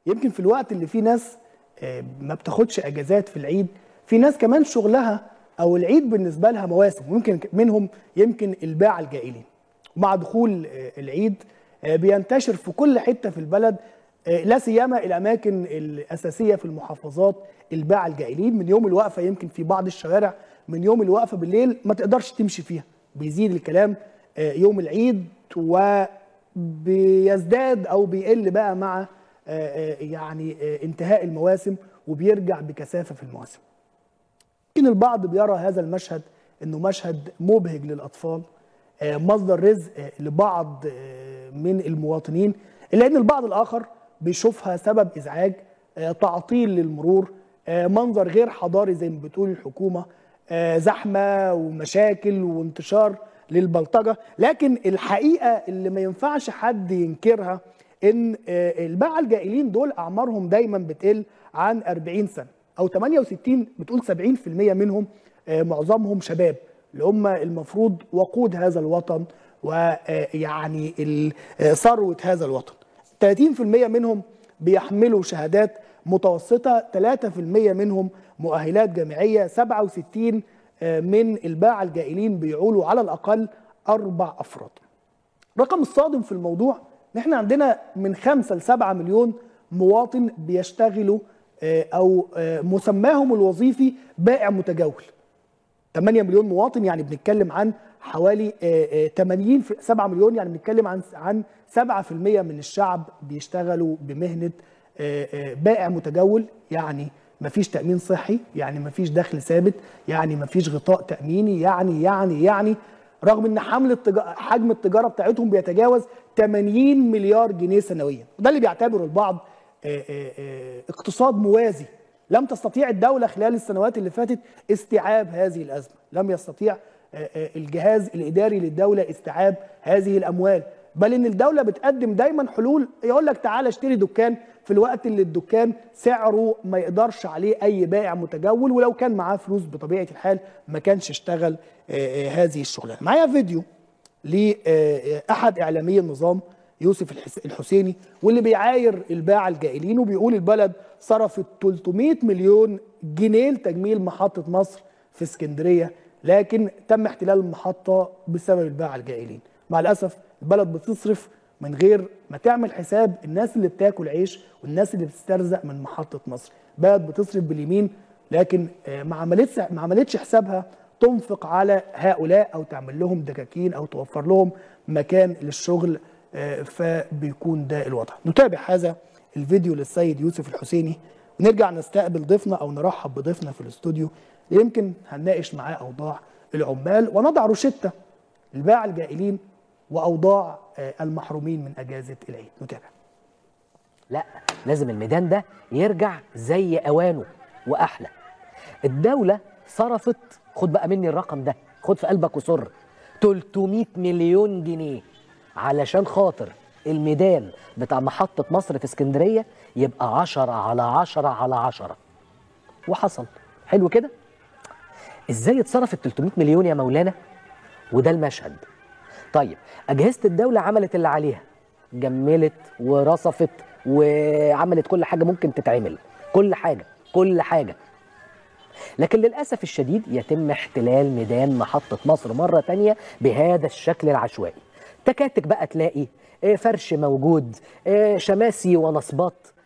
يمكن في الوقت اللي فيه ناس آه، ما بتاخدش اجازات في العيد في ناس كمان شغلها او العيد بالنسبه لها مواسم ويمكن منهم يمكن الباعة الجائلين مع دخول آه، العيد آه، بينتشر في كل حته في البلد آه، لا سيما الاماكن الاساسيه في المحافظات الباعة الجائلين من يوم الوقفه يمكن في بعض الشوارع من يوم الوقفه بالليل ما تقدرش تمشي فيها بيزيد الكلام آه، يوم العيد وبيزداد او بيقل بقى مع آه، آه، يعني آه، انتهاء المواسم وبيرجع بكثافه في المواسم. يمكن البعض بيرى هذا المشهد انه مشهد مبهج للاطفال آه، مصدر رزق آه، لبعض آه، من المواطنين الا ان البعض الاخر بيشوفها سبب ازعاج آه، تعطيل للمرور آه، منظر غير حضاري زي ما بتقول الحكومه آه، زحمه ومشاكل وانتشار للبلطجه لكن الحقيقه اللي ما ينفعش حد ينكرها ان آه، الباعة الجائلين دول اعمارهم دايما بتقل عن 40 سنه او 68 بتقول 70% منهم آه، معظمهم شباب اللي هم المفروض وقود هذا الوطن ويعني ال- آه، ثروه هذا الوطن 30% منهم بيحملوا شهادات متوسطه 3% منهم مؤهلات جامعيه 67 آه، من الباعة الجائلين بيعولوا على الاقل اربع افراد الرقم الصادم في الموضوع ان احنا عندنا من 5 ل 7 مليون مواطن بيشتغلوا آه، او آه، مسماهم الوظيفي بائع متجول 8 مليون مواطن يعني بنتكلم عن حوالي آه، آه، 80 في 7 مليون يعني بنتكلم عن عن 7% من الشعب بيشتغلوا بمهنه آه، آه، بائع متجول يعني مفيش تامين صحي يعني مفيش دخل ثابت يعني مفيش غطاء تاميني يعني يعني يعني رغم ان حمل التجا... حجم التجاره بتاعتهم بيتجاوز 80 مليار جنيه سنويا وده اللي بيعتبره البعض آه، آه، آه، اقتصاد موازي لم تستطيع الدولة خلال السنوات اللي فاتت استيعاب هذه الأزمة لم يستطيع آه، آه، الجهاز الإداري للدولة استيعاب هذه الأموال بل إن الدولة بتقدم دايما حلول يقول لك تعالى اشتري دكان في الوقت اللي الدكان سعره ما يقدرش عليه أي بائع متجول ولو كان معاه فلوس بطبيعة الحال ما كانش اشتغل آه، آه، هذه الشغلانة معايا فيديو لأحد إعلامي النظام يوسف الحس- الحسيني واللي بيعاير الباعة الجائلين وبيقول البلد صرفت 300 مليون جنيه لتجميل محطة مصر في اسكندرية لكن تم احتلال المحطة بسبب الباعة الجائلين مع الأسف البلد بتصرف من غير ما تعمل حساب الناس اللي بتاكل عيش والناس اللي بتسترزق من محطة مصر بلد بتصرف باليمين لكن آه، ما عملتش ما عملتش حسابها تنفق على هؤلاء او تعمل لهم دكاكين او توفر لهم مكان للشغل آه، فبيكون ده الوضع نتابع هذا الفيديو للسيد يوسف الحسيني ونرجع نستقبل ضيفنا او نرحب بضيفنا في الاستوديو اللي يمكن هنناقش معاه اوضاع العمال ونضع روشته للباعة الجائلين واوضاع آه، المحرومين من اجازه العيد نتابع لا لازم الميدان ده يرجع زي اوانه واحلى الدوله صرفت خد بقى مني الرقم ده خد في قلبك وسر 300 مليون جنيه علشان خاطر الميدان بتاع محطة مصر في اسكندرية يبقى عشرة على عشرة على عشرة وحصل حلو كده ازاي اتصرفت 300 مليون يا مولانا وده المشهد طيب أجهزة الدولة عملت اللي عليها جملت ورصفت وعملت كل حاجة ممكن تتعمل كل حاجة كل حاجة لكن للأسف الشديد يتم احتلال ميدان محطة مصر مرة تانية بهذا الشكل العشوائي تكاتك بقى تلاقي آه، فرش موجود آه، شماسي ونصبات